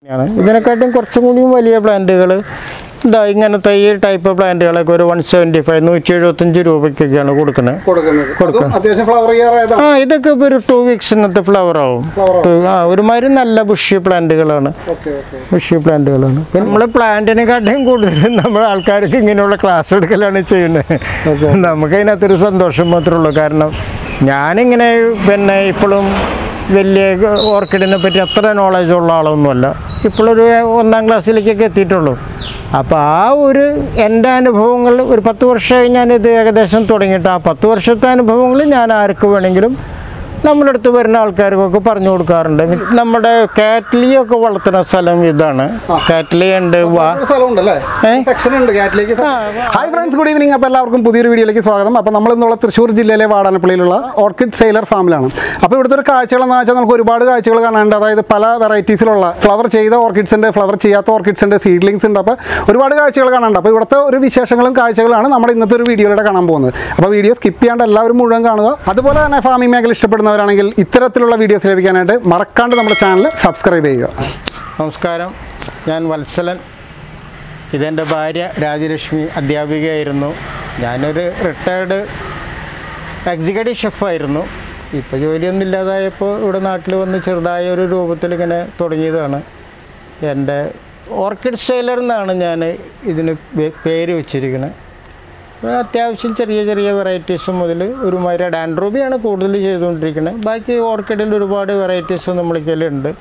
ആണ് ഇതിനെക്കാട്ടും കുറച്ചും കൂടിയും വലിയ പ്ലാന്റുകൾ ഇതാ ഇങ്ങനത്തെ ഈ ടൈപ്പ് പ്ലാന്റുകളൊക്കെ ഒരു വൺ സെവൻറ്റി ഫൈവ് നൂറ്റി എഴുപത്തഞ്ച് രൂപയ്ക്കൊക്കെയാണ് കൊടുക്കുന്നത് കൊടുക്കുന്നത് അതും അത്യാവശ്യം ഫ്ലവർ ചെയ്യാറായതാണ് ആ ഇതൊക്കെ ഇപ്പോൾ ഒരു ടു വീക്സിനകത്ത് ഫ്ലവർ ആവും Flower Two- ആ ഒരുമാതിരി നല്ല ബുഷി പ്ലാന്റുകളാണ് ഓക്കെ ഓക്കെ ബുഷി പ്ലാന്റുകളാണ് നമ്മൾ പ്ലാന്റിനെക്കാട്ടും കൂടുതൽ നമ്മുടെ ആൾക്കാർക്ക് ഇങ്ങനെയുള്ള ക്ലാസ് എടുക്കലാണ് ചെയ്യുന്നത് നമുക്ക് അതിനകത്തൊരു സന്തോഷം മാത്രമേ ഉള്ളൂ കാരണം ഞാനിങ്ങനെ പിന്നെ ഇപ്പോഴും വലിയ ഓർക്കിഡിനെ പറ്റി അത്ര നോളജ് ഉള്ള ആളൊന്നുമല്ല ഇപ്പോഴൊരു ഒന്നാം ക്ലാസ്സിലേക്കൊക്കെ എത്തിയിട്ടുള്ളൂ അപ്പോൾ ആ ഒരു എൻ്റെ അനുഭവങ്ങൾ ഒരു പത്ത് വർഷമായി ഞാനിത് ഏകദേശം തുടങ്ങിയിട്ട് ആ പത്ത് വർഷത്തെ അനുഭവങ്ങൾ ഞാൻ ആർക്ക് വേണമെങ്കിലും നമ്മുടെ അടുത്ത് വരുന്ന ആൾക്കാർക്കൊക്കെ പറഞ്ഞു കൊടുക്കാറുണ്ട് നമ്മുടെ കാറ്റ്ലിയൊക്കെ വളർത്തുന്ന സ്ഥലം ഇതാണ് കാറ്റ്ലി ഉണ്ട് വാ സ്ഥലമുണ്ട് അല്ലേ ഏ? സെക്ഷൻ ഉണ്ട് കാറ്റിലേക്ക് ആ, ഹായ് ഫ്രണ്ട്സ് ഗുഡ് ഈവനിങ് അപ്പോൾ എല്ലാവർക്കും പുതിയൊരു വീഡിയോയിലേക്ക് സ്വാഗതം അപ്പോൾ നമ്മൾ ഇന്നുള്ള തൃശ്ശൂർ ജില്ലയിലെ വാടാനപ്പള്ളിയിലുള്ള ഓർക്കിഡ് സെയിലർ ഫാമിലാണ് അപ്പോൾ ഇവിടുത്തെ ഒരു കാഴ്ചകളെന്ന് വെച്ചാൽ നമുക്ക് ഒരുപാട് കാഴ്ചകൾ കാണാനുണ്ട് അതായത് പല വെറൈറ്റീസിലുള്ള ഫ്ലവർ ചെയ്ത ഓർക്കിഡ്സ് ഉണ്ട് ഫ്ലവർ ചെയ്യാത്ത ഓർക്കിഡ്സ് ഉണ്ട് സീഡ്ലിങ്സ് ഉണ്ട് അപ്പോൾ ഒരുപാട് കാഴ്ചകൾ കാണാനുണ്ട് അപ്പോൾ ഇവിടുത്തെ ഒരു വിശേഷങ്ങളും കാഴ്ചകളാണ് നമ്മുടെ ഇന്നത്തെ ഒരു വീഡിയോയിലൂടെ കാണാൻ പോകുന്നത് അപ്പോൾ വീഡിയോ സ്കിപ്പ് ചെയ്യാണ്ട് എല്ലാവരും മുഴുവൻ കാണുക അതുപോലെ തന്നെ ഫാമിംഗ് മേഖല ഇഷ്ടപ്പെടുന്നവരാണെങ്കിൽ ഇത്തരത്തിലുള്ള വീഡിയോസ് ലഭിക്കാനായിട്ട് മറക്കാണ്ട് നമ്മുടെ ചാനൽ സബ്സ്ക്രൈബ് ചെയ്യുക നമസ്കാരം ഞാൻ വത്സലൻ ഇതെൻ്റെ ഭാര്യ രാജലക്ഷ്മി അധ്യാപികയായിരുന്നു ഞാനൊരു റിട്ടയർഡ് എക്സിക്യൂട്ടീവ് ഷെഫായിരുന്നു ഇപ്പോൾ ജോലിയൊന്നും ഇല്ലാതായപ്പോൾ ഇവിടെ നാട്ടിൽ വന്ന് ചെറുതായ ഒരു രൂപത്തിൽ ഇങ്ങനെ തുടങ്ങിയതാണ് എൻ്റെ ഓർക്കിഡ് സെയിലർ എന്നാണ് ഞാൻ ഇതിന് പേ- പേര് വെച്ചിരിക്കുന്നത് അപ്പോൾ അത്യാവശ്യം ചെറിയ ചെറിയ വെറൈറ്റീസ് മുതൽ ഒരുമാതിരി ഡാൻഡ്രോബിയാണ് കൂടുതൽ ചെയ്തുകൊണ്ടിരിക്കുന്നത് ബാക്കി ഓർക്കിഡിൽ ഒരുപാട് വെറൈറ്റീസ് നമ്മുടെ കയ്യിലുണ്ട്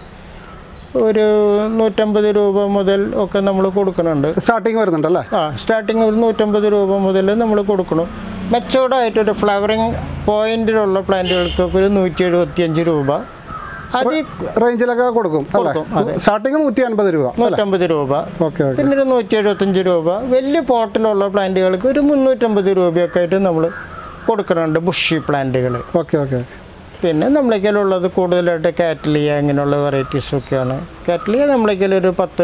ഒരു നൂറ്റമ്പത് രൂപ മുതൽ ഒക്കെ നമ്മൾ കൊടുക്കുന്നുണ്ട് സ്റ്റാർട്ടിങ് വരുന്നുണ്ട് അല്ലേ ആ സ്റ്റാർട്ടിങ് ഒരു നൂറ്റമ്പത് രൂപ മുതൽ നമ്മൾ കൊടുക്കണം മെച്ചോർഡായിട്ടൊരു ഫ്ലവറിങ് പോയിന്റിലുള്ള പ്ലാന്റുകൾക്കൊക്കെ ഒരു നൂറ്റി എഴുപത്തിയഞ്ച് രൂപ അത് റേഞ്ചിലൊക്കെ കൊടുക്കും അല്ലേ കൊടുക്കും, അതെ. സ്റ്റാർട്ടിങ് നൂറ്റി അൻപത് രൂപ അല്ലേ നൂറ്റമ്പത് രൂപ ഓക്കെ ഓക്കെ പിന്നെ ഒരു നൂറ്റി എഴുപത്തഞ്ച് രൂപ വലിയ പോട്ടിലുള്ള പ്ലാന്റുകൾക്ക് ഒരു മുന്നൂറ്റമ്പത് രൂപയൊക്കെ ആയിട്ട് നമ്മൾ കൊടുക്കുന്നുണ്ട് ബുഷി പ്ലാന്റുകൾ ഓക്കെ ഓക്കെ പിന്നെ നമ്മളേക്കലുള്ളത് കൂടുതലായിട്ട് കാറ്റലിയ ഇങ്ങനെയുള്ള വെറൈറ്റീസൊക്കെയാണ് കാറ്റലിയ നമ്മളേക്കൽ ഒരു പത്ത്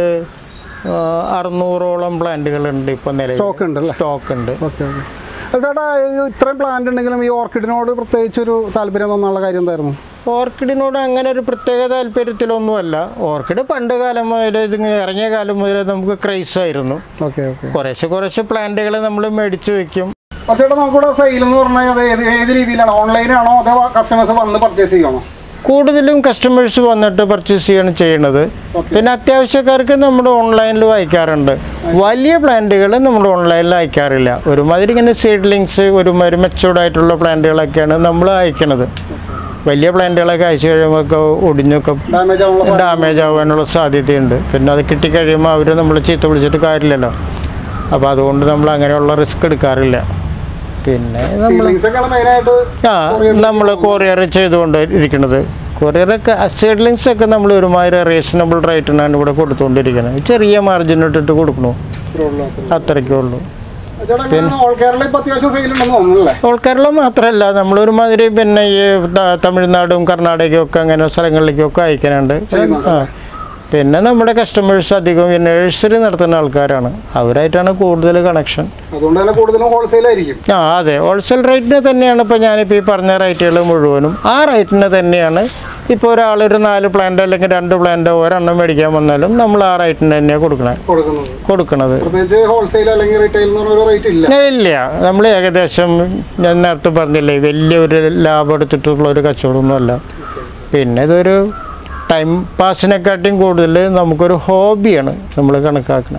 ആ, അറുന്നൂറോളം പ്ലാന്റുകളുണ്ട് ഇപ്പോൾ നിലവിൽ സ്റ്റോക്ക് ഉണ്ട് അല്ലേ സ്റ്റോക്ക് ഉണ്ട് ഓക്കെ ഓക്കെ ചേട്ടാ ഈ ഇത്രയും പ്ലാന്റ് ഉണ്ടെങ്കിലും ഈ ഓർക്കിഡിനോട് പ്രത്യേകിച്ച് ഒരു താല്പര്യം തോന്നാനുള്ള കാര്യം എന്തായിരുന്നു ഓർക്കിഡിനോട് അങ്ങനെ ഒരു പ്രത്യേക താല്പര്യത്തിലൊന്നുമല്ല ഓർക്കിഡ് പണ്ട് കാലം മുതൽ ഇതിങ്ങനെ ഇറങ്ങിയ കാലം മുതൽ നമുക്ക് ക്രൈസ് ആയിരുന്നു ഓക്കെ ഓക്കെ കുറേശ്ശെ കുറേശ്ശെ പ്ലാന്റുകൾ നമ്മൾ മേടിച്ച് വെക്കും അപ്പോൾ ചേട്ടാ നമുക്കിവിടെ സെയിൽ എന്ന് പറഞ്ഞാൽ അത് ഏത് ഏത് രീതിയിലാണ് ഓൺലൈനാണോ അതോ കസ്റ്റമേഴ്സ് വന്ന് പർച്ചേസ് ചെയ്യണോ കൂടുതലും കസ്റ്റമേഴ്സ് വന്നിട്ട് പർച്ചേസ് ചെയ്യാണ് ചെയ്യുന്നത് Okay. പിന്നെ അത്യാവശ്യക്കാർക്ക് നമ്മുടെ ഓൺലൈനിൽ വായിക്കാറുണ്ട് വലിയ പ്ലാന്റുകൾ നമ്മൾ ഓൺലൈനിൽ അയക്കാറില്ല ഒരുമാതിരി ഇങ്ങനെ സീഡ്ലിങ്സ് ഒരുമാതിരി മെച്ചൂർഡ് ആയിട്ടുള്ള പ്ലാന്റുകളൊക്കെയാണ് നമ്മൾ അയക്കുന്നത് വലിയ പ്ലാന്റുകളൊക്കെ അയച്ചു കഴിയുമ്പോൾ ഒടിഞ്ഞൊക്കെ ഡാമേജ് ആവുള്ള ഡാമേജ് ആവാനുള്ള സാധ്യതയുണ്ട് പിന്നെ അത് കിട്ടിക്കഴിയുമ്പോൾ അവർ നമ്മൾ ചീത്ത വിളിച്ചിട്ട് കാര്യമില്ലല്ലോ അപ്പോൾ അതുകൊണ്ട് നമ്മൾ അങ്ങനെയുള്ള റിസ്ക് എടുക്കാറില്ല പിന്നെ നമ്മൾ സീലിങ്സ് ഒക്കെയാണ് മെയിനായിട്ട് ആ നമ്മൾ കൊറിയർ ചെയ്തുകൊണ്ട് ഇരിക്കുന്നത് കൊറിയറൊക്കെ സീഡ്ലിങ്സ് ഒക്കെ നമ്മൾ ഒരുമാതിരി റീസണബിൾ റേറ്റിനാണ് ഇവിടെ കൊടുത്തുകൊണ്ടിരിക്കുന്നത് ചെറിയ മാർജിൻ ഇട്ടിട്ട് കൊടുക്കണു അത്രയ്ക്കേ ഉള്ളൂ ചേട്ടാ ഓൾ കേരള ഇപ്പൊ അത്യാവശ്യം സെയിൽ ഉണ്ടെന്ന് തോന്നുന്നല്ലേ ഓൾ കേരള മാത്രമല്ല നമ്മൾ ഒരുമാതിരി പിന്നെ ഈ ത- തമിഴ്നാടും കർണാടകയും ഒക്കെ അങ്ങനെ സ്ഥലങ്ങളിലേക്കൊക്കെ അയക്കാനുണ്ട് ചെയ്യുന്നുണ്ട് ആ പിന്നെ നമ്മുടെ കസ്റ്റമേഴ്സ് അധികം ഈ നഴ്സറി നടത്തുന്ന ആൾക്കാരാണ് അവരായിട്ടാണ് കൂടുതൽ കണക്ഷൻ അതുകൊണ്ട് തന്നെ കൂടുതലും ഹോൾസെയിൽ ആയിരിക്കും ആ അതെ ഹോൾസെയിൽ റേറ്റിന് തന്നെയാണ് ഇപ്പോൾ ഞാനിപ്പോൾ ഈ പറഞ്ഞ റേറ്റുകൾ മുഴുവനും ആ റേറ്റിന് തന്നെയാണ് ഇപ്പോൾ ഒരാൾ ഒരു നാല് പ്ലാന്റ് അല്ലെങ്കിൽ രണ്ട് പ്ലാന്റ് ഒരെണ്ണം മേടിക്കാൻ വന്നാലും നമ്മൾ ആ റേറ്റിന് തന്നെയാണ് കൊടുക്കണേ കൊടുക്കുന്നത് കൊടുക്കണത് പ്രത്യേകിച്ച് ഹോൾസെയിൽ അല്ലെങ്കിൽ റീറ്റെയിൽ എന്ന് പറഞ്ഞ ഒരു റേറ്റ് ഇല്ല ഇല്ല നമ്മൾ ഏകദേശം ഞാൻ നേരത്തെ പറഞ്ഞില്ലേ വലിയൊരു ലാഭം എടുത്തിട്ടുള്ള ഒരു കച്ചവടമൊന്നുമല്ല പിന്നെ ഇതൊരു ടൈം പാസിനെക്കാട്ടിയും കൂടുതൽ നമുക്കൊരു ഹോബിയാണ് നമ്മൾ കണക്കാക്കണേ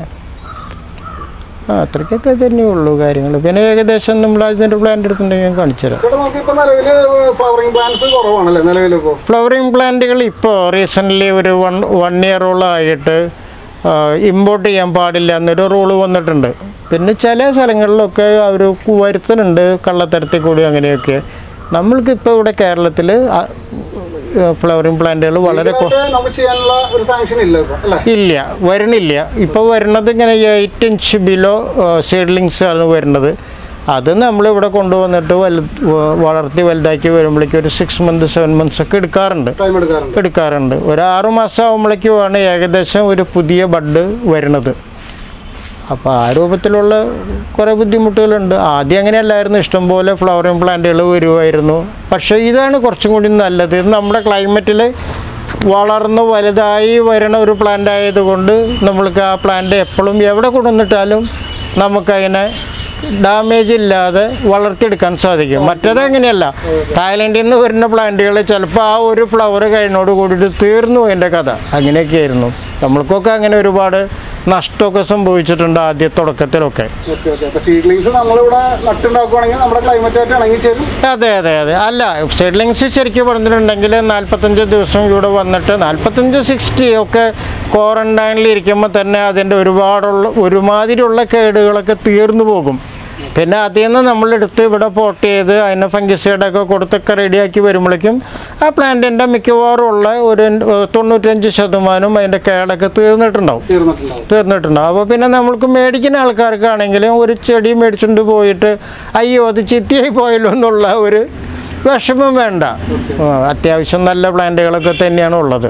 ആ അത്രയ്ക്കൊക്കെ തന്നെയുള്ളൂ കാര്യങ്ങൾ പിന്നെ ഏകദേശം നമ്മൾ അതിൻ്റെ പ്ലാന്റ് എടുത്തിട്ടുണ്ടെങ്കിൽ ഞാൻ കാണിച്ചു തരാം ചേട്ടാ നമുക്ക് ഇപ്പൊ നിലവില് ഫ്ലവറിംഗ് പ്ലാന്റ്സ് കുറവാണല്ലേ നിലവിലിപ്പോ ഫ്ലവറിങ് പ്ലാന്റുകൾ ഇപ്പോൾ റീസെൻ്റ്ലി ഒരു വൺ വൺ ഇയറോളം ആയിട്ട് ഇമ്പോർട്ട് ചെയ്യാൻ പാടില്ല എന്നൊരു റൂള് വന്നിട്ടുണ്ട് പിന്നെ ചില സ്ഥലങ്ങളിലൊക്കെ അവർ വരുത്തുന്നുണ്ട് കള്ളത്തരത്തിൽ കൂടി അങ്ങനെയൊക്കെ നമ്മൾക്കിപ്പോൾ ഇവിടെ കേരളത്തിൽ ഫ്ലവറിങ് പ്ലാന്റുകൾ വളരെ കൊ- ഇതിനായിട്ട് നമുക്ക് ചെയ്യാനുള്ള ഒരു സാങ്ഷൻ ഇല്ല ഇപ്പൊ അല്ലേ ഇല്ല വരണില്ല ഇപ്പോൾ വരുന്നത് ഇങ്ങനെ എയ്റ്റ് ഇഞ്ച് ബിലോ സീഡ്ലിങ്സ് ആണ് വരുന്നത് അത് നമ്മളിവിടെ കൊണ്ടുവന്നിട്ട് വലു വ- വളർത്തി വലുതാക്കി വരുമ്പോഴേക്കും ഒരു സിക്സ് മന്ത് സെവൻ മന്ത്സ് ഒക്കെ എടുക്കാറുണ്ട് ടൈം എടുക്കാറുണ്ട് എടുക്കാറുണ്ട് ഒരു ആറു മാസം ആകുമ്പോഴേക്കുമാണ് ഏകദേശം ഒരു പുതിയ ബഡ് വരുന്നത് അപ്പോൾ ആ രൂപത്തിലുള്ള കുറേ ബുദ്ധിമുട്ടുകളുണ്ട് ആദ്യം അങ്ങനെയല്ലായിരുന്നു ഇഷ്ടംപോലെ ഫ്ലവറിങ് പ്ലാന്റുകൾ വരുമായിരുന്നു പക്ഷേ ഇതാണ് കുറച്ചും കൂടി നല്ലത് ഇത് നമ്മുടെ ക്ലൈമറ്റിൽ വളർന്ന് വലുതായി വരണ ഒരു പ്ലാന്റ് ആയതുകൊണ്ട് നമ്മൾക്ക് ആ പ്ലാന്റ് എപ്പോഴും എവിടെ കൊണ്ടുവന്നിട്ടാലും നമുക്കതിനെ ഡാമേജ് ഇല്ലാതെ വളർത്തിയെടുക്കാൻ സാധിക്കും മറ്റേത് അങ്ങനെയല്ല തായ്ലൻഡിൽ നിന്ന് വരുന്ന പ്ലാന്റുകൾ ചിലപ്പോൾ ആ ഒരു ഫ്ലവർ കഴിഞ്ഞോട് കൂടിയിട്ട് തീർന്നു അതിൻ്റെ കഥ അങ്ങനെയൊക്കെ ആയിരുന്നു നമ്മൾക്കൊക്കെ അങ്ങനെ ഒരുപാട് നഷ്ടമൊക്കെ സംഭവിച്ചിട്ടുണ്ട് ആദ്യ തുടക്കത്തിലൊക്കെ ഓക്കെ ഓക്കെ അപ്പോൾ സീഡ്ലിങ്സ് നമ്മളിവിടെ നട്ടുണ്ടാക്കുവാണെങ്കിൽ നമ്മുടെ ക്ലൈമറ്റായിട്ട് ഇണങ്ങി ചേരും അതെ അതെ അതെ അല്ല സെഡ്ലിങ്സ് ശരിക്കും പറഞ്ഞിട്ടുണ്ടെങ്കിൽ നാൽപ്പത്തഞ്ച് ദിവസം ഇവിടെ വന്നിട്ട് നാൽപ്പത്തഞ്ച് സിക്സ്റ്റി ഒക്കെ ക്വാറന്റൈനിൽ ഇരിക്കുമ്പോൾ തന്നെ അതിൻ്റെ ഒരുപാടുള്ള ഒരുമാതിരിയുള്ള കേടുകളൊക്കെ തീർന്നു പോകും പിന്നെ അതിൽ നിന്ന് നമ്മളെടുത്ത് ഇവിടെ പോട്ട് ചെയ്ത് അതിന് ഫംഗിസൈഡൊക്കെ കൊടുത്തൊക്കെ റെഡിയാക്കി വരുമ്പോഴേക്കും ആ പ്ലാന്റിൻ്റെ മിക്കവാറും ഉള്ള ഒരു തൊണ്ണൂറ്റഞ്ച് ശതമാനം അതിൻ്റെ കേടൊക്കെ തീർന്നിട്ടുണ്ടാവും തീർന്നിട്ടുണ്ടാവും തീർന്നിട്ടുണ്ടാവും അപ്പോൾ പിന്നെ നമ്മൾക്ക് മേടിക്കുന്ന ആൾക്കാർക്കാണെങ്കിലും ഒരു ചെടി മേടിച്ചുകൊണ്ട് പോയിട്ട് അയ്യോ അത് ചിറ്റിയായി പോയല്ലോ എന്നുള്ള ഒരു വിഷമം വേണ്ട ആ, അത്യാവശ്യം നല്ല പ്ലാന്റുകളൊക്കെ തന്നെയാണ് ഉള്ളത്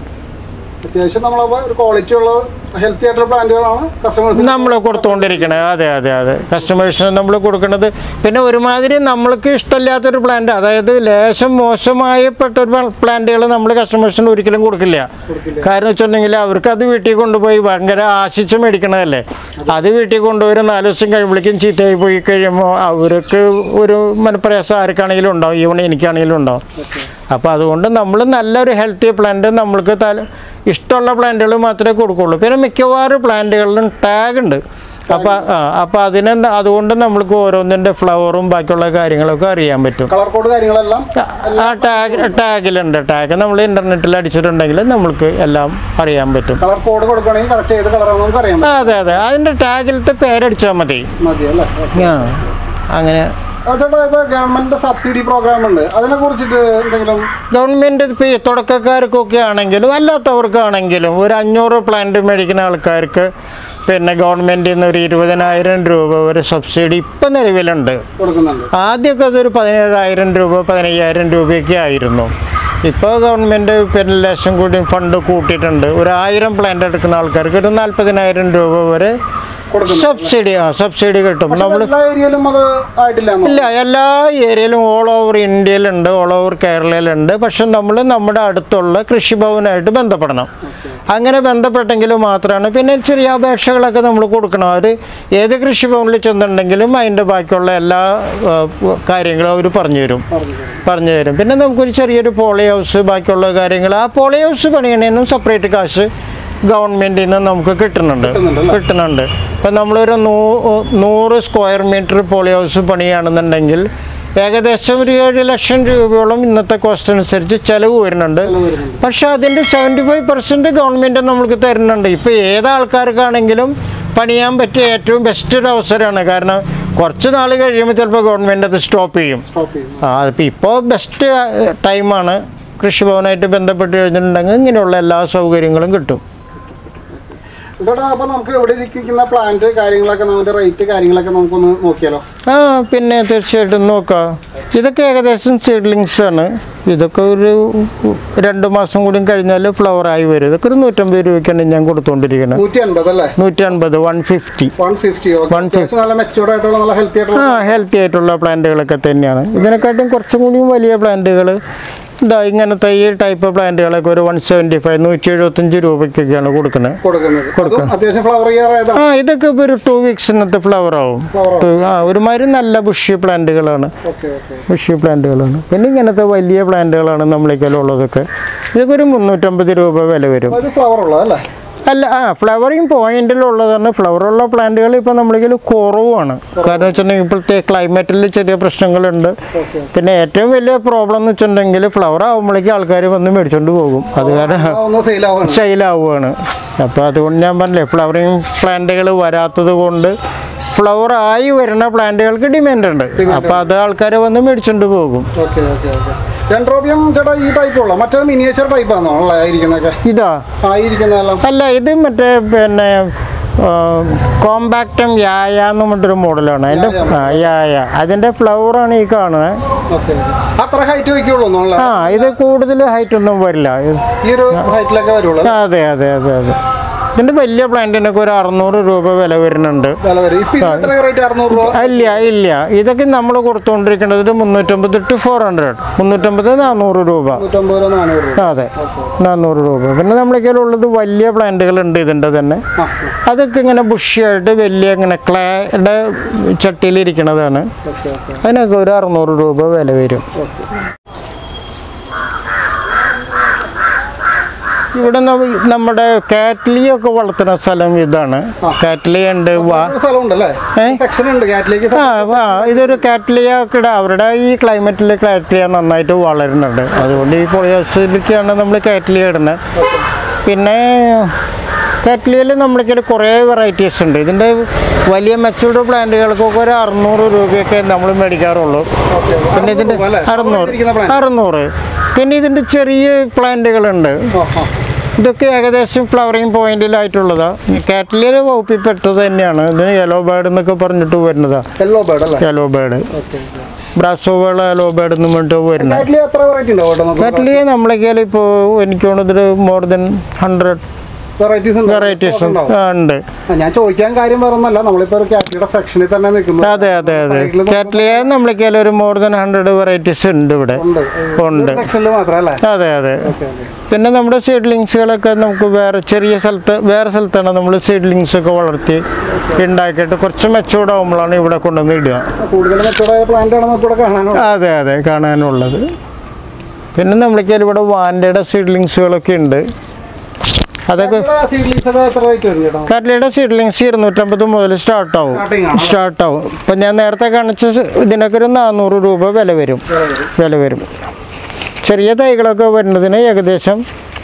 അത്യാവശ്യം നമ്മളപ്പോൾ ഒരു ക്വാളിറ്റി ഉള്ള ഹെൽത്തി ആയിട്ടുള്ള പ്ലാന്റുകളാണ് കസ്റ്റമേഴ്സിന് നമ്മൾ കൊടുത്തുകൊണ്ടിരിക്കണത് അതെ അതെ അതെ കസ്റ്റമേഴ്സിന് നമ്മൾ കൊടുക്കുന്നത് പിന്നെ ഒരുമാതിരി നമ്മൾക്ക് ഇഷ്ടമില്ലാത്തൊരു പ്ലാന്റ് അതായത് ലേശം മോശമായപ്പെട്ട ഒരു പ്ലാന്റുകൾ നമ്മൾ കസ്റ്റമേഴ്സിന് ഒരിക്കലും കൊടുക്കില്ല കാരണം വെച്ചിട്ടുണ്ടെങ്കിൽ അവർക്ക് അത് വീട്ടിൽ കൊണ്ടുപോയി ഭയങ്കര ആശിച്ച് മേടിക്കണതല്ലേ അത് വീട്ടിൽ കൊണ്ടുപോയി നാല് ദിവസം കഴിയുമ്പോഴേക്കും ചീത്തയായി പോയി കഴിയുമ്പോൾ അവർക്ക് ഒരു മനപ്രയാസം ആർക്കാണെങ്കിലും ഉണ്ടാവും ഈവൺ എനിക്കാണെങ്കിലും ഉണ്ടാവും അപ്പോൾ അതുകൊണ്ട് നമ്മൾ നല്ലൊരു ഹെൽത്തി പ്ലാന്റ് നമ്മൾക്ക് തല ഇഷ്ടമുള്ള പ്ലാന്റുകൾ മാത്രമേ കൊടുക്കുള്ളൂ പിന്നെ മിക്കവാറും പ്ലാന്റുകളിലും ടാഗ് ഉണ്ട് അപ്പോൾ ആ അപ്പോൾ അതിനെ അതുകൊണ്ട് നമ്മൾക്ക് ഓരോന്നിൻ്റെ ഫ്ലവറും ബാക്കിയുള്ള കാര്യങ്ങളൊക്കെ അറിയാൻ പറ്റും കളർ കോഡ് കാര്യങ്ങളെല്ലാം ആ ടാഗ് ടാഗിലുണ്ട് ടാഗ് നമ്മൾ ഇൻ്റർനെറ്റിൽ അടിച്ചിട്ടുണ്ടെങ്കിൽ നമ്മൾക്ക് എല്ലാം അറിയാൻ പറ്റും കളർ കോഡ് കൊടുക്കുകയാണെങ്കിൽ കറക്റ്റ് ഏത് കളറാണെന്ന് നമുക്ക് അറിയാൻ ആ, അതെ അതെ അതിൻ്റെ ടാഗിലത്തെ പേരടിച്ചാൽ മതി പറ്റും മതി അല്ലേ ആ അങ്ങനെ ആ, ചേട്ടാ ഇപ്പോൾ ഗവൺമെന്റ് സബ്സിഡി പ്രോഗ്രാം ഉണ്ട് അതിനെ കുറിച്ചിട്ട് എന്തെങ്കിലും ഗവൺമെൻറ് ഇപ്പോൾ ഈ തുടക്കക്കാർക്കൊക്കെ ആണെങ്കിലും അല്ലാത്തവർക്കാണെങ്കിലും ഒരു അഞ്ഞൂറ് പ്ലാന്റ് മേടിക്കുന്ന ആൾക്കാർക്ക് പിന്നെ ഗവൺമെൻറ്റിൽ നിന്ന് ഒരു ഇരുപതിനായിരം രൂപ വരെ സബ്സിഡി ഇപ്പം നിലവിലുണ്ട് കൊടുക്കുന്നുണ്ട് ആദ്യമൊക്കെ അതൊരു പതിനേഴായിരം രൂപ പതിനയ്യായിരം രൂപയൊക്കെ ആയിരുന്നു ഇപ്പോൾ ഗവൺമെൻറ് പിന്നെ ലക്ഷം കൂടി ഫണ്ട് കൂട്ടിയിട്ടുണ്ട് ഒരു ആയിരം പ്ലാന്റ് എടുക്കുന്ന ആൾക്കാർക്ക് ഒരു നാൽപ്പതിനായിരം രൂപ വരെ കൊടുക്കുന്നു സബ്സിഡി ആ സബ്സിഡി കിട്ടും പക്ഷെ നമ്മൾ എല്ലാ ഏരിയയിലും അത് ആയിട്ടില്ല എന്നോ? ഇല്ല എല്ലാ ഏരിയയിലും ഓൾ ഓവർ ഇന്ത്യയിലുണ്ട് ഓൾ ഓവർ കേരളയിലുണ്ട് പക്ഷെ നമ്മൾ നമ്മുടെ അടുത്തുള്ള കൃഷിഭവനായിട്ട് ബന്ധപ്പെടണം അങ്ങനെ ബന്ധപ്പെട്ടെങ്കിൽ മാത്രമാണ് പിന്നെ ചെറിയ അപേക്ഷകളൊക്കെ നമ്മൾ കൊടുക്കണം അവർ ഏത് കൃഷിഭവനിൽ ചെന്നിട്ടുണ്ടെങ്കിലും അതിൻ്റെ ബാക്കിയുള്ള എല്ലാ ആ, കാര്യങ്ങളും അവർ പറഞ്ഞു തരും പറഞ്ഞു തരും. പറഞ്ഞു തരും പിന്നെ നമുക്കൊരു ചെറിയൊരു പോളി ഹൗസ് ബാക്കിയുള്ള കാര്യങ്ങൾ ആ പോളി ഹൗസ് പണിയണേനും സെപ്പറേറ്റ് കാശ് ഗവൺമെൻറ്റിൽ നിന്ന് നമുക്ക് കിട്ടുന്നുണ്ട് കിട്ടുന്നുണ്ടല്ലേ? കിട്ടുന്നുണ്ട് ഇപ്പം നമ്മളൊരു നൂ നൂറ് സ്ക്വയർ മീറ്റർ പോളി ഹൗസ് പണിയാണെന്നുണ്ടെങ്കിൽ ഏകദേശം ഒരു ഏഴ് ലക്ഷം രൂപയോളം ഇന്നത്തെ കോസ്റ്റ് അനുസരിച്ച് ചിലവ് വരുന്നുണ്ട് ചെലവ് വരുന്നുണ്ട്. പക്ഷെ അതിൻ്റെ സെവൻറ്റി ഫൈവ് പെർസെൻറ്റ് ഗവൺമെൻറ് നമുക്ക് തരുന്നുണ്ട് ഇപ്പോൾ ഏത് ആൾക്കാർക്കാണെങ്കിലും പണിയാൻ പറ്റിയ ഏറ്റവും ബെസ്റ്റ് ഒരു അവസരമാണ് കാരണം കുറച്ച് നാൾ കഴിയുമ്പോൾ ചിലപ്പോൾ ഗവൺമെൻറ് അത് സ്റ്റോപ്പ് ചെയ്യും സ്റ്റോപ്പ് ചെയ്യും ആ അതിപ്പോൾ ഇപ്പോൾ ബെസ്റ്റ് ടൈമാണ് കൃഷിഭവനായിട്ട് ബന്ധപ്പെട്ട് കഴിഞ്ഞിട്ടുണ്ടെങ്കിൽ ഇങ്ങനെയുള്ള എല്ലാ സൗകര്യങ്ങളും കിട്ടും ചേട്ടാ അപ്പോൾ നമുക്ക് ഇവിടെ ഇരിക്കുന്ന പ്ലാന്റ് കാര്യങ്ങളൊക്കെ നമ്മുടെ റേറ്റ് കാര്യങ്ങളൊക്കെ നമുക്കൊന്ന് നോക്കിയാലോ ആ പിന്നെ തീർച്ചയായിട്ടും നോക്കാം ഇതൊക്കെ ഏകദേശം സീഡ്ലിങ്സ് ആണ് ഇതൊക്കെ ഒരു രണ്ട് മാസം കൂടി കഴിഞ്ഞാൽ flower ആയി വരും ഇതൊക്കെ ഒരു നൂറ്റമ്പത് രൂപയ്ക്കാണ് ഞാൻ കൊടുത്തുകൊണ്ടിരിക്കുന്നത് നൂറ്റി അൻപത് അല്ലേ നൂറ്റി അൻപത് one fifty one fifty One അത്യാവശ്യം നല്ല മെച്ചൂർഡ് ആയിട്ടുള്ള നല്ല ഹെൽത്തി ആയിട്ടുള്ള ആ ഹെൽത്തി ആയിട്ടുള്ള പ്ലാന്റുകളൊക്കെ തന്നെയാണ് ഇതിനെക്കാട്ടും കുറച്ചും കൂടിയും വലിയ പ്ലാന്റുകൾ ഇതാ ഇങ്ങനത്തെ ഈ ടൈപ്പ് പ്ലാന്റുകളൊക്കെ ഒരു വൺ സെവൻറ്റി ഫൈവ് നൂറ്റി എഴുപത്തഞ്ച് രൂപയ്ക്കൊക്കെയാണ് കൊടുക്കുന്നത് കൊടുക്കുന്നത് കൊടുക്കാം. അതും അത്യാവശ്യം ഫ്ലവർ ചെയ്യാറായതാണ് ആ ഇതൊക്കെ ഇപ്പോൾ ഒരു ടു വീക്സിനകത്ത് ഫ്ലവർ ആവും Flower ആവും. Two- ആ ഒരുമാതിരി നല്ല ബുഷി പ്ലാന്റുകളാണ് ഓക്കെ ഓക്കെ ബുഷി പ്ലാന്റുകളാണ് പിന്നെ ഇങ്ങനത്തെ വലിയ പ്ലാന്റുകളാണ് നമ്മളേക്കാളുള്ളതൊക്കെ ഇതൊക്കെ ഒരു മുന്നൂറ്റമ്പത് രൂപ വില വരും അത് ഫ്ലവർ ഉള്ളതല്ലേ അല്ല ആ ഫ്ലവറിങ് പോയിന്റിലുള്ളതാണ് ഫ്ലവറുള്ള പ്ലാന്റുകൾ ഇപ്പോൾ നമ്മളേക്കാൾ കുറവാണ് കാരണം വെച്ചിട്ടുണ്ടെങ്കിൽ ഇപ്പോഴത്തെ ക്ലൈമറ്റിൽ ചെറിയ പ്രശ്നങ്ങളുണ്ട് ഓക്കെ പിന്നെ ഏറ്റവും വലിയ പ്രോബ്ലം എന്ന് വെച്ചിട്ടുണ്ടെങ്കിൽ ഫ്ലവർ ആകുമ്പോഴേക്കും ആൾക്കാർ വന്ന് മേടിച്ചുകൊണ്ട് പോകും അത് കാരണം ഒന്ന് സെയിൽ ആവാണ് സെയിലാവുകയാണ് അപ്പോൾ അതുകൊണ്ട് ഞാൻ പറഞ്ഞില്ലേ ഫ്ലവറിങ് പ്ലാന്റുകൾ വരാത്തത് കൊണ്ട് ഫ്ലവർ ആയി വരുന്ന പ്ലാന്റുകൾക്ക് ഡിമാൻഡ് ഉണ്ട് അപ്പോൾ അത് ആൾക്കാർ വന്ന് മേടിച്ചുകൊണ്ട് പോകും ഓക്കെ ഓക്കെ ഓക്കെ ഡെൻഡ്രോബിയം ചേട്ടാ ഈ ടൈപ്പ് ഉള്ള മറ്റേ മിനിയേച്ചർ ടൈപ്പ് ആണോ ഉള്ള ഇരിക്കുന്നതൊക്കെ ഇതാ ആ ഇരിക്കുന്നതെല്ലാം അല്ല ഇത് മറ്റേ പിന്നെ കോമ്പാക്റ്റം യായ എന്ന് പറഞ്ഞിട്ടൊരു മോഡലാണ് അതിൻ്റെ ആ, യായ അതിൻ്റെ ഫ്ലവറാണ് ഈ കാണുന്നത് ഓക്കെ അത്ര ഹൈറ്റ് വയ്ക്കുള്ളൂ എന്നുള്ള ആ ഇത് കൂടുതൽ ഹൈറ്റ് ഒന്നും വരില്ല ഈ ഒരു ഹൈറ്റിലൊക്കെ വരുള്ളൂ ആ, അതെ അതെ അതെ അതെ ഇതിൻ്റെ വലിയ പ്ലാന്റിനൊക്കെ ഒരു അറുന്നൂറ് രൂപ വില വരുന്നുണ്ട് വില വരും ഇപ്പൊ ഇത് എത്ര റേറ്റ് അറുന്നൂറ് രൂപ ഇല്ല ഇല്ല ഇതൊക്കെ നമ്മൾ കൊടുത്തുകൊണ്ടിരിക്കുന്നത് മുന്നൂറ്റമ്പത് ടു ഫോർ ഹൺഡ്രഡ് മുന്നൂറ്റമ്പത് നാനൂറ് രൂപ നൂറ്റമ്പത് രൂപ നാനൂറ് രൂപ അതെ നാനൂറ് രൂപ പിന്നെ നമ്മുടെ ഉള്ളത് വലിയ പ്ലാന്റുകളുണ്ട് ഇതിൻ്റെ തന്നെ ആ അതൊക്കെ ഇങ്ങനെ ബുഷിയായിട്ട് വലിയ ഇങ്ങനെ ക്ലേയുടെ ചട്ടിയിലിരിക്കണതാണ് ഓക്കെ ഓക്കെ അതിനൊക്കെ ഒരു അറുന്നൂറ് രൂപ വില വരും ഇവിടെ നമ്മ- നമ്മുടെ കാറ്റ്ലിയൊക്കെ വളർത്തുന്ന സ്ഥലം ഇതാണ് കാറ്റ്ലിയ ഉണ്ട് വാ സ്ഥലം ഉണ്ടല്ലേ ഏ? സെക്ഷൻ ഉണ്ട് കാറ്റിലേക്ക് ആ ആ ഇതൊരു കാറ്റ്ലിയ ഒക്കെ അവരുടെ ഈ ക്ലൈമറ്റിൽ കാറ്റ്ലിയ നന്നായിട്ട് വളരുന്നുണ്ട് അതുകൊണ്ട് ഈ പൊളിയോസിലേക്കാണ് നമ്മൾ കാറ്റ്ലിയ ഇടുന്നത് പിന്നെ കാറ്റ്ലിയയിൽ നമ്മൾക്ക് കുറേ വെറൈറ്റീസ് ഉണ്ട് ഇതിൻ്റെ വലിയ മെച്ചൂർഡ് പ്ലാന്റുകൾക്കൊക്കെ ഒരു അറുന്നൂറ് രൂപയൊക്കെ നമ്മൾ മേടിക്കാറുള്ളൂ പിന്നെ ഇതിൻ്റെ അല്ലേ? അറുന്നൂറ് ഇരിക്കുന്ന plant. അറുന്നൂറ് പിന്നെ ഇതിൻ്റെ ചെറിയ പ്ലാന്റുകളുണ്ട് ഇതൊക്കെ ഏകദേശം ഫ്ലവറിങ് പോയിന്റിലായിട്ടുള്ളതാണ് കാറ്റ്ലിയയിൽ വകുപ്പിൽ പെട്ടത് തന്നെയാണ് ഇതിന് യെല്ലോ ബേർഡ് എന്നൊക്കെ പറഞ്ഞിട്ട് വരുന്നതാണ് യെല്ലോ ബേർഡ് അല്ലേ yellow bird okay Brassavola yellow bird എന്ന് പറഞ്ഞിട്ട് വരുന്നത് കാറ്റിലി എത്ര വെറൈറ്റി ഉണ്ടാവും കേട്ടോ നമുക്ക് കാറ്റ്ലിയ നമ്മളെ കയ്യിൽ ഇപ്പോൾ എനിക്ക് തോന്നുന്നത് മോർ ദൻ ഹൺഡ്രഡ് വെറൈറ്റീസ് ഉണ്ട് വെറൈറ്റീസ് ഉണ്ടാവും. ഉണ്ട് ആ, ഞാൻ ചോദിക്കാൻ കാര്യം വേറൊന്നല്ല നമ്മളിപ്പോ ഒരു കാറ്റിയുടെ സെക്ഷനിൽ തന്നെ നിൽക്കുന്നു അതെ അതെ അതെ കാറ്റ്ലിയ നമ്മളെ കയ്യിൽ ഒരു മോർ ദൻ ഹൺഡ്രഡ് വെറൈറ്റീസ് ഉണ്ട് ഇവിടെ ഉണ്ട് ഉണ്ട് സെക്ഷനിൽ മാത്രമല്ലേ അതെ അതെ ഓക്കെ ഓക്കെ പിന്നെ നമ്മുടെ സീഡ്ലിങ്സുകളൊക്കെ നമുക്ക് വേറെ ചെറിയ സ്ഥലത്ത് വേറെ സ്ഥലത്താണ് നമ്മൾ സീഡ്ലിങ്സ് ഒക്കെ വളർത്തി ഉണ്ടാക്കിയിട്ട് കുറച്ച് മെച്ചൂർഡ് ആകുമ്പോഴാണ് ഇവിടെ കൊണ്ടുവന്ന് ഇടുക കൂടുതൽ മെച്ചൂർഡായ പ്ലാന്റ് ആണ് നമുക്ക് ഇവിടെ കാണാനുള്ളത് അതെ അതെ കാണാനുള്ളത് പിന്നെ നമ്മൾക്ക് ഇവിടെ വാൻഡയുടെ സീഡ്ലിങ്സുകളൊക്കെ ഉണ്ട് അതൊക്കെ സീഡ്ലിങ്സ് ഒക്കെ എത്ര റേറ്റ് വരും ചേട്ടാ കട്ലയുടെ സീഡ്ലിങ്സ് ഇരുന്നൂറ്റമ്പത് മുതൽ സ്റ്റാർട്ട് ആവും Starting ആണോ? സ്റ്റാർട്ട് ആവും ഇപ്പം ഞാൻ നേരത്തെ കാണിച്ച സ് ഇതിനൊക്കെ ഒരു നാനൂറ് രൂപ വില വരും വില വരും ചെറിയ തൈകളൊക്കെ വരുന്നതിന് ഏകദേശം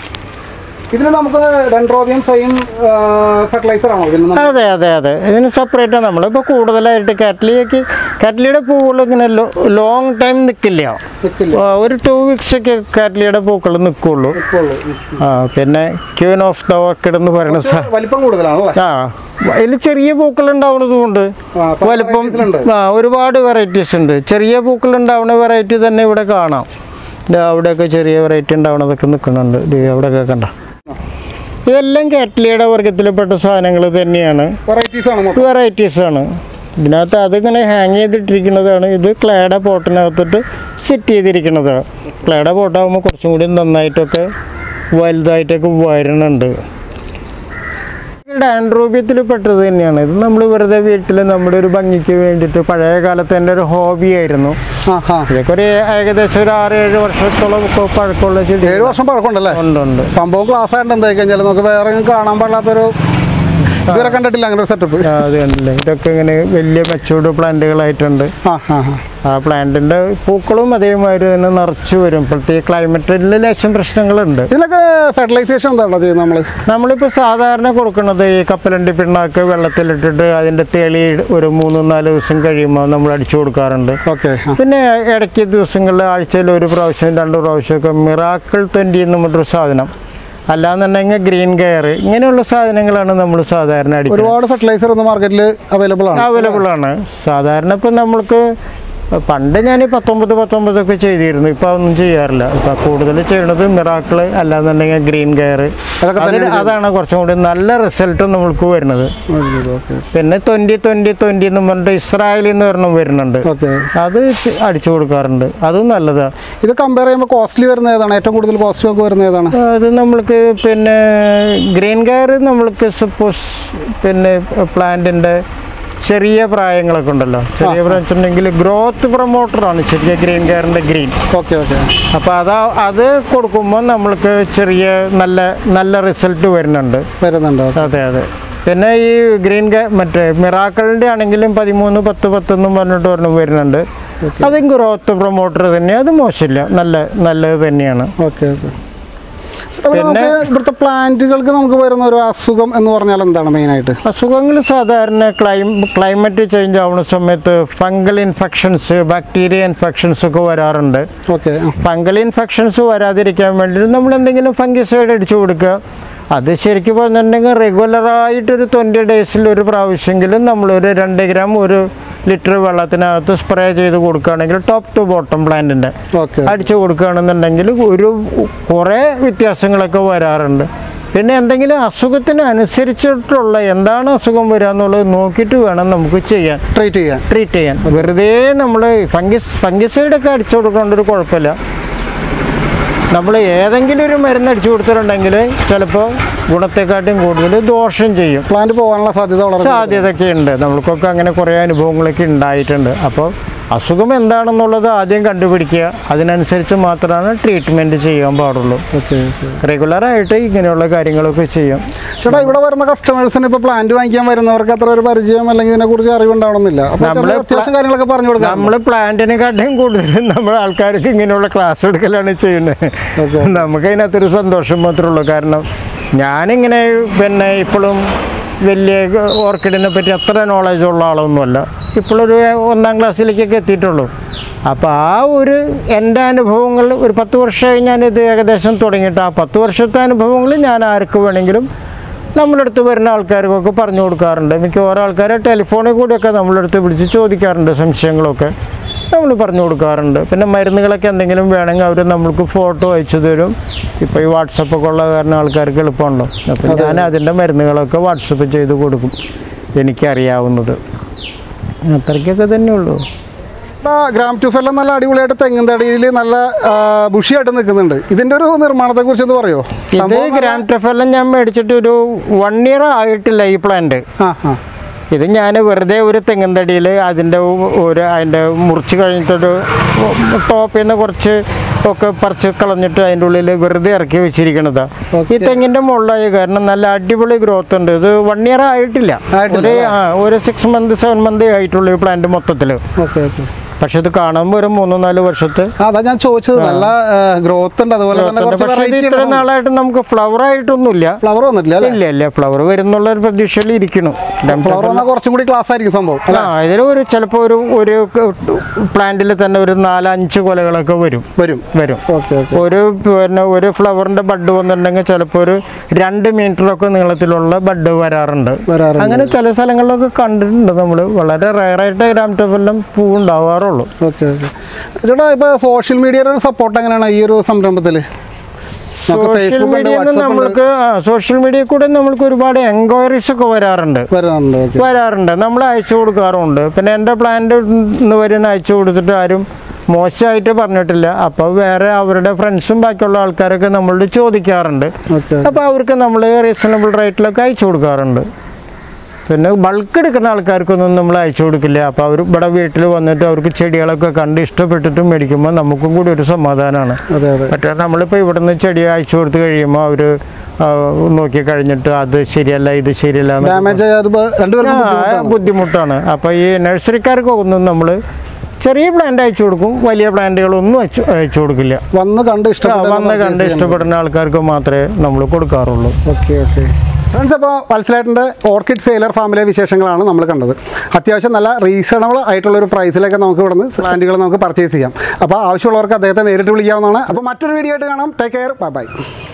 ഇതിന് നമുക്ക് ഡെൻഡ്രോബിയം സെയിം ഫെർട്ടിലൈസർ ആണോ ഇതിന് നമുക്ക് അതെ അതെ അതെ ഇതിന് സെപ്പറേറ്റ് നമ്മളിപ്പോൾ കൂടുതലായിട്ട് കാറ്റ്ലിയൊക്കെ കാറ്റ്ലിയുടെ പൂവുകൾ ഇങ്ങനെ ലോങ് ടൈം നിൽക്കില്ല നിൽക്കില്ല ആ, ഒരു ടു വീക്സ് ഒക്കെ കാറ്റ്ലിയുടെ പൂക്കൾ നിൽക്കുള്ളൂ ഇപ്പോഴുള്ളൂ ആ പിന്നെ ക്യൂൻ ഓഫ് ദ ഓർക്കിഡ് എന്ന് പറയുന്ന സ- വലിപ്പം കൂടുതലാണല്ലേ ആ അതിൽ ചെറിയ പൂക്കൾ ഉണ്ടാവുന്നത് കൊണ്ട് ആ, പല വലിപ്പം varieties-ലുണ്ട്. ആ ഒരുപാട് വെറൈറ്റീസ് ഉണ്ട് ചെറിയ പൂക്കൾ ഉണ്ടാവുന്ന വെറൈറ്റി തന്നെ ഇവിടെ കാണാം ദേ അവിടെയൊക്കെ ചെറിയ വെറൈറ്റി ഉണ്ടാവുന്നതൊക്കെ നിൽക്കുന്നുണ്ട് ദേ അവിടെയൊക്കെ കണ്ട ഇതെല്ലാം കാറ്റ്ലിയുടെ വർഗത്തിൽപ്പെട്ട സാധനങ്ങൾ തന്നെയാണ് വെറൈറ്റീസ് ആണ് മൊത്തം വെറൈറ്റീസ് ആണ് ഇതിനകത്ത് അതിങ്ങനെ ഹാങ് ചെയ്തിട്ടിരിക്കുന്നതാണ് ഇത് ക്ലേയുടെ പോട്ടിനകത്തിട്ട് സെറ്റ് ചെയ്തിരിക്കുന്നതാണ് ക്ലേയുടെ പോട്ടാകുമ്പോൾ കുറച്ചും കൂടി നന്നായിട്ടൊക്കെ വലുതായിട്ടൊക്കെ വരുന്നുണ്ട് ഡാൻഡ്രോബ്യത്തിൽ പെട്ടത് തന്നെയാണ് ഇത് നമ്മൾ വെറുതെ വീട്ടിൽ നമ്മുടെ ഒരു ഭംഗിക്ക് വേണ്ടിയിട്ട് പഴയ കാലത്ത് എൻ്റെ ഒരു ഹോബി ആയിരുന്നു ആ ആ ഇതൊക്കെ ഒരു ഏകദേശം ഒരു ആറ് ഏഴ് വർഷത്തോളം ഒക്കെ പഴക്കമുള്ള ചെടി ഏഴ് വർഷം പഴക്കമുണ്ടല്ലേ ഉണ്ട് ഉണ്ട് സംഭവം ക്ലാസ് ആയിട്ട് എന്തായി കഴിഞ്ഞാൽ നമുക്ക് വേറെ എങ്ങും കാണാൻ പാടില്ലാത്തൊരു ഇതുവരെ കണ്ടിട്ടില്ല അങ്ങനെ ഒരു സെറ്റപ്പ് ആ, അത് കണ്ടില്ലേ ഇതൊക്കെ ഇങ്ങനെ വലിയ മെച്ചൂർഡ് പ്ലാന്റുകളായിട്ടുണ്ട് ആ ആ ആ ആ പ്ലാന്റിന്റെ പൂക്കളും അതേമാതിരി തന്നെ നിറച്ചു വരും ഇപ്പോഴത്തെ ഈ ക്ലൈമറ്റിൽ ലേശം പ്രശ്നങ്ങളുണ്ട് ഇതിനൊക്കെ ഫെർട്ടിലൈസേഷൻ എന്താണോ ചെയ്യുന്നത് നമ്മൾ നമ്മളിപ്പോൾ സാധാരണ കൊടുക്കുന്നത് ഈ കപ്പലണ്ടി പിണ്ണാക്ക് വെള്ളത്തിലിട്ടിട്ട് അതിൻ്റെ തെളി ഒരു മൂന്ന് നാല് ദിവസം കഴിയുമ്പോൾ നമ്മൾ അടിച്ചു കൊടുക്കാറുണ്ട് ഓക്കെ പിന്നെ ഇടയ്ക്ക് ദിവസങ്ങളിൽ ആഴ്ചയിൽ ഒരു പ്രാവശ്യം രണ്ട് പ്രാവശ്യമൊക്കെ മിറാക്കിൾ ട്വൻറ്റി എന്ന് പറഞ്ഞൊരു സാധനം അല്ലാന്നുണ്ടെങ്കിൽ ഗ്രീൻ കെയർ ഇങ്ങനെയുള്ള സാധനങ്ങളാണ് നമ്മൾ സാധാരണ അടിക്കുന്നത് ഒരുപാട് ഫെർട്ടിലൈസർ ഇന്ന് മാർക്കറ്റിൽ അവൈലബിൾ ആണ് അവൈലബിൾ ആണ് സാധാരണ ഇപ്പം നമ്മൾക്ക് പണ്ട് ഞാൻ പത്തൊമ്പത് പത്തൊമ്പതൊക്കെ ചെയ്തിരുന്നു ഇപ്പം അതൊന്നും ചെയ്യാറില്ല ഇപ്പം കൂടുതൽ ചെയ്യണത് മിറാക്കിള് അല്ലാന്നുണ്ടെങ്കിൽ ഗ്രീൻ കെയർ അതൊക്കെ തന്നെ അതിന് അതാണ് കുറച്ചും കൂടി നല്ല റിസൾട്ട് നമ്മൾക്ക് വരുന്നത് ഓക്കെ പിന്നെ ട്വൻറ്റി ട്വൻറ്റി ട്വൻറ്റി എന്ന് പറഞ്ഞിട്ട് ഇസ്രായേലിൽ നിന്ന് ഒരെണ്ണം വരുന്നുണ്ട് ഓക്കെ അത് ചെ- അടിച്ചു കൊടുക്കാറുണ്ട് അതും നല്ലതാണ് ഇത് കമ്പയർ ചെയ്യുമ്പോൾ കോസ്റ്റ്ലി വരുന്ന ഏതാണ് ഏറ്റവും കൂടുതൽ കോസ്റ്റ് ഒക്കെ വരുന്ന ഏതാണ് അത് നമ്മൾക്ക് പിന്നെ ഗ്രീൻ കെയർ നമ്മൾക്ക് സപ്പോസ് പിന്നെ പ്ലാന്റിൻ്റെ ചെറിയ പ്രായങ്ങളൊക്കെ ഉണ്ടല്ലോ ചെറിയ പ്രായം വെച്ചിട്ടുണ്ടെങ്കിൽ ഗ്രോത്ത് പ്രൊമോട്ടറാണ് ശരിക്കും ഗ്രീൻ കെയറിൻ്റെ ഗ്രീൻ ഓക്കെ ഓക്കെ അപ്പോൾ അതാ അത് കൊടുക്കുമ്പോൾ നമ്മൾക്ക് ചെറിയ നല്ല നല്ല റിസൾട്ട് വരുന്നുണ്ട് വരുന്നുണ്ട് ഓക്കെ അതെ അതെ പിന്നെ ഈ ഗ്രീൻ കെ മറ്റേ മിറാക്കളിൻ്റെ ആണെങ്കിലും പതിമൂന്ന് പത്ത് പത്തെന്നും പറഞ്ഞിട്ട് ഒരെണ്ണം വരുന്നുണ്ട് അതും ഗ്രോത്ത് പ്രൊമോട്ടർ തന്നെ അത് മോശമില്ല നല്ല നല്ലത് തന്നെയാണ് ഓക്കെ ഓക്കെ പിന്നെ പിന്നെ- ഇവിടുത്തെ പ്ലാന്റുകൾക്ക് നമുക്ക് വരുന്ന ഒരു അസുഖം എന്ന് പറഞ്ഞാൽ എന്താണ് മെയിനായിട്ട് അസുഖങ്ങൾ സാധാരണ ക്ലൈം ക്ലൈമറ്റ് ചേഞ്ച് ആവുന്ന സമയത്ത് ഫംഗൽ ഇൻഫെക്ഷൻസ് ബാക്ടീരിയ ഇൻഫെക്ഷൻസ് ഒക്കെ വരാറുണ്ട് ഓക്കെ ഫംഗൽ ഇൻഫെക്ഷൻസ് വരാതിരിക്കാൻ വേണ്ടിയിട്ട് നമ്മൾ എന്തെങ്കിലും ഫംഗിസൈഡ് അടിച്ചു കൊടുക്കുക അത് ശരിക്കും പറഞ്ഞിട്ടുണ്ടെങ്കിൽ റെഗുലറായിട്ടൊരു ട്വൻറ്റി ഡേയ്സിൽ ഒരു പ്രാവശ്യമെങ്കിലും നമ്മളൊരു രണ്ട് ഗ്രാം ഒരു ലിറ്റർ വെള്ളത്തിനകത്ത് സ്പ്രേ ചെയ്ത് കൊടുക്കുകയാണെങ്കിൽ ടോപ്പ് ടു ബോട്ടം പ്ലാന്റിൻ്റെ ഓക്കെ അടിച്ചു കൊടുക്കുകയാണെന്നുണ്ടെങ്കിൽ ഒരു കുറേ വ്യത്യാസങ്ങളൊക്കെ വരാറുണ്ട് പിന്നെ എന്തെങ്കിലും അസുഖത്തിന് അനുസരിച്ചിട്ടുള്ള എന്താണ് അസുഖം വരിക എന്നുള്ളത് നോക്കിയിട്ട് വേണം നമുക്ക് ചെയ്യാൻ ട്രീറ്റ് ചെയ്യാൻ ട്രീറ്റ് ചെയ്യാൻ വെറുതെ നമ്മൾ ഫംഗസ് ഫംഗിസൈഡൊക്കെ അടിച്ചു കൊടുക്കേണ്ട ഒരു കുഴപ്പമില്ല നമ്മൾ ഏതെങ്കിലും ഒരു മരുന്ന് അടിച്ചു കൊടുത്തിട്ടുണ്ടെങ്കിൽ ചിലപ്പോൾ ഗുണത്തെക്കാട്ടും കൂടുതൽ ദോഷം ചെയ്യും പ്ലാന്റ് പോകാനുള്ള സാധ്യത വളരെ സാധ്യതയൊക്കെ ഉണ്ട് നമ്മൾക്കൊക്കെ അങ്ങനെ കുറേ അനുഭവങ്ങളൊക്കെ ഉണ്ടായിട്ടുണ്ട് അപ്പോൾ അസുഖം എന്താണെന്നുള്ളത് ആദ്യം കണ്ടുപിടിക്കുക അതിനനുസരിച്ച് മാത്രമാണ് ട്രീറ്റ്മെൻറ്റ് ചെയ്യാൻ പാടുള്ളൂ ഓക്കെ ഓക്കെ റെഗുലറായിട്ട് ഇങ്ങനെയുള്ള കാര്യങ്ങളൊക്കെ ചെയ്യും ചേട്ടാ ഇവിടെ വരുന്ന കസ്റ്റമേഴ്സിന് ഇപ്പോൾ പ്ലാന്റ് വാങ്ങിക്കാൻ വരുന്നവർക്ക് അത്ര ഒരു പരിചയം അല്ലെങ്കിൽ ഇതിനെക്കുറിച്ച് അറിവുണ്ടാവണമെന്നില്ല അപ്പോൾ നമ്മള് ചേട്ടന് അത്യാവശ്യം കാര്യങ്ങളൊക്കെ പറഞ്ഞു കൊടുക്കാം നമ്മൾ പ്ലാന്റിനെക്കാട്ടിലും കൂടുതൽ നമ്മൾ ആൾക്കാർക്ക് ഇങ്ങനെയുള്ള ക്ലാസ് എടുക്കലാണ് ചെയ്യുന്നത് Okay. നമുക്ക് അതിനകത്തൊരു സന്തോഷം മാത്രമേ ഉള്ളൂ കാരണം ഞാനിങ്ങനെ പിന്നെ ഇപ്പോഴും വലിയ ഓർക്കിഡിനെ പറ്റി അത്ര നോളജ് ഉള്ള ആളൊന്നുമല്ല ഇപ്പോഴൊരു ഒന്നാം ക്ലാസ്സിലേക്കൊക്കെ എത്തിയിട്ടുള്ളൂ അപ്പോൾ ആ ഒരു എൻ്റെ അനുഭവങ്ങൾ ഒരു പത്ത് വർഷമായി ഞാനിത് ഏകദേശം തുടങ്ങിയിട്ട് ആ പത്ത് വർഷത്തെ അനുഭവങ്ങൾ ഞാൻ ആർക്ക് വേണമെങ്കിലും നമ്മുടെ അടുത്ത് വരുന്ന ആൾക്കാർക്കൊക്കെ പറഞ്ഞു കൊടുക്കാറുണ്ട് മിക്കവാറും ആൾക്കാരെ ടെലിഫോണിൽ കൂടിയൊക്കെ നമ്മുടെ അടുത്ത് വിളിച്ച് ചോദിക്കാറുണ്ട് സംശയങ്ങളൊക്കെ നമ്മൾ പറഞ്ഞു കൊടുക്കാറുണ്ട് പിന്നെ മരുന്നുകളൊക്കെ എന്തെങ്കിലും വേണമെങ്കിൽ അവർ നമ്മൾക്ക് ഫോട്ടോ അയച്ചു തരും ഇപ്പോൾ ഈ വാട്സപ്പൊക്കെ ഉള്ള കാരണം ആൾക്കാർക്ക് എളുപ്പമുണ്ടോ അപ്പോൾ ഞാൻ അതിൻ്റെ മരുന്നുകളൊക്കെ വാട്സപ്പ് ചെയ്ത് കൊടുക്കും എനിക്കറിയാവുന്നത് അത്രയ്ക്കൊക്കെ തന്നെ ഉള്ളൂ ഗ്രാം ട്യൂഫ് എല്ലാം നല്ല അടിപൊളിയായിട്ട് തെങ്ങിൻ തടിയിൽ നല്ല ആ, ബുഷിയായിട്ട് നിൽക്കുന്നുണ്ട് ഇതിന്റെ ഒരു നിർമ്മാണത്തെ കുറിച്ച് ഒന്ന് പറയോ ഇത് ഗ്രാം ട്രഫെല്ലാം ഞാൻ മേടിച്ചിട്ട് ഒരു വൺ ഇയർ ആയിട്ടില്ല ഈ പ്ലാന്റ് ആ ആ ഇത് ഞാൻ വെറുതെ ഒരു തെങ്ങന്തടിയിൽ അതിൻ്റെ ഒ- ഒരു അതിൻ്റെ മുറിച്ച് കഴിഞ്ഞിട്ടൊരു ടോപ്പിൽ നിന്ന് കുറച്ച് ഒക്കെ പറിച്ച് കളഞ്ഞിട്ട് അതിൻ്റെ ഉള്ളിൽ വെറുതെ ഇറക്കി വെച്ചിരിക്കണതാ ഈ തെങ്ങിൻ്റെ മുകളിലായ കാരണം നല്ല അടിപൊളി ഗ്രോത്ത് ഉണ്ട് ഇത് വൺ ഇയർ ആയിട്ടില്ല ആയിട്ടില്ല, ഒരു ആ ഒരു സിക്സ് മന്ത് സെവൻ മന്ത് ആയിട്ടുള്ളൂ ഈ പ്ലാന്റ് മൊത്തത്തിൽ ഓക്കെ ഓക്കെ പക്ഷെ ഇത് കാണുമ്പോൾ ഒരു മൂന്ന് നാല് വർഷത്തെ ആ അതാ ഞാൻ ചോദിച്ചത് നല്ല ഗ്രോത്ത് ഉണ്ട് അതുപോലെ തന്നെ കുറച്ച് പക്ഷേ ഇത് വെറൈറ്റി ഇത്ര നാളായിട്ട് നമുക്ക് ഫ്ലവർ ആയിട്ടൊന്നുമില്ല ഫ്ലവർ വന്നിട്ടില്ല അല്ലേ ഇല്ല ഇല്ല ഫ്ലവർ വരുന്നുള്ള ഒരു പ്രതീക്ഷയിൽ ഇരിക്കണം ഫ്ലവർ വന്നാൽ കുറച്ചും കൂടി ക്ലാസ് ആയിരിക്കും സംഭവം ആ ഇതിൽ ഒരു ചിലപ്പോൾ ഒരു ഒരു പ്ലാന്റിൽ തന്നെ ഒരു നാലഞ്ച് കൊലകളൊക്കെ വരും വരും വരും ഓക്കെ ഓക്കെ ഒരു പിന്നെ ഒരു ഫ്ലവറിന്റെ ബഡ് വന്നിട്ടുണ്ടെങ്കിൽ ചിലപ്പോൾ ഒരു രണ്ട് മീറ്ററൊക്കെ നീളത്തിലുള്ള ബഡ് വരാറുണ്ട് വരാറുണ്ട് അങ്ങനെ ചില സ്ഥലങ്ങളിലൊക്കെ കണ്ടിട്ടുണ്ട് നമ്മൾ വളരെ റയറായിട്ട് ഗ്രാമറ്റപ്പെല്ലാം പൂ ഉണ്ടാവാറുള്ളൂ ഓക്കെ ഓക്കെ ചേട്ടാ ഇപ്പോൾ സോഷ്യൽ മീഡിയയുടെ ഒരു സപ്പോർട്ട് എങ്ങനെയാണ് ഈ ഒരു സംരംഭത്തിൽ സോഷ്യൽ മീഡിയയിൽ നിന്ന് നമ്മൾക്ക് സോഷ്യൽ മീഡിയയിൽ കൂടെ നമ്മൾക്ക് ഒരുപാട് എൻക്വയറീസ് ഒക്കെ വരാറുണ്ട് വരുന്നുണ്ട് ഓക്കെ വരാറുണ്ട് നമ്മൾ അയച്ചു കൊടുക്കാറുണ്ട് പിന്നെ എൻ്റെ പ്ലാന്റ് ഇന്ന് വരുന്ന അയച്ചു കൊടുത്തിട്ട് ആരും മോശമായിട്ട് പറഞ്ഞിട്ടില്ല അപ്പോൾ വേറെ അവരുടെ ഫ്രണ്ട്സും ബാക്കിയുള്ള ആൾക്കാരൊക്കെ നമ്മളോട് ചോദിക്കാറുണ്ട് ഓക്കെ അപ്പോൾ അവർക്ക് നമ്മൾ റീസണബിൾ റേറ്റിലൊക്കെ അയച്ചു കൊടുക്കാറുണ്ട് പിന്നെ ബൾക്ക് എടുക്കുന്ന ആൾക്കാർക്കൊന്നും നമ്മൾ അയച്ചു കൊടുക്കില്ല അപ്പോൾ അവർ ഇവിടെ വീട്ടിൽ വന്നിട്ട് അവർക്ക് ചെടികളൊക്കെ കണ്ട് ഇഷ്ടപ്പെട്ടിട്ട് മേടിക്കുമ്പോൾ നമുക്കും കൂടി ഒരു സമാധാനമാണ് അതെ അതെ മറ്റേ നമ്മളിപ്പോൾ ഇവിടുന്ന് ചെടി അയച്ചു കൊടുത്ത് കഴിയുമ്പോൾ അവർ നോക്കി കഴിഞ്ഞിട്ട് അത് ശരിയല്ല ഇത് ശരിയല്ല എന്നൊക്കെ ഡാമേജ് ആയത് രണ്ടുപേർക്കും ആ, ബുദ്ധിമുട്ടാണ്. ബുദ്ധിമുട്ടാണ് അപ്പോൾ ഈ നഴ്സറിക്കാർക്കൊന്നും നമ്മൾ ചെറിയ പ്ലാന്റ് അയച്ചു കൊടുക്കും വലിയ പ്ലാന്റുകളൊന്നും അയച്ചു അയച്ചു കൊടുക്കില്ല വന്ന് കണ്ട് ആ, ഇഷ്ടപ്പെട്ട വന്ന് കണ്ട് ഇഷ്ടപ്പെടുന്ന ആൾക്കാർക്ക് മാത്രമേ നമ്മൾ കൊടുക്കാറുള്ളൂ ഓക്കെ ഓക്കെ ഫ്രണ്ട്സ് അപ്പോൾ വത്സലേട്ടൻ്റെ ഓർക്കിഡ് സെയിലർ ഫാമിലെ വിശേഷങ്ങളാണ് നമ്മൾ കണ്ടത് അത്യാവശ്യം നല്ല റീസണബിൾ ആയിട്ടുള്ള ഒരു പ്രൈസിലൊക്കെ നമുക്ക് ഇവിടുന്ന് പ്ലാന്റുകൾ നമുക്ക് പർച്ചേസ് ചെയ്യാം അപ്പോൾ ആവശ്യമുള്ളവർക്ക് അദ്ദേഹത്തെ നേരിട്ട് വിളിക്കാവുന്നതാണ് അപ്പോൾ മറ്റൊരു വീഡിയോ ആയിട്ട് കാണാം ടേക്ക് കെയർ ബൈ ബൈ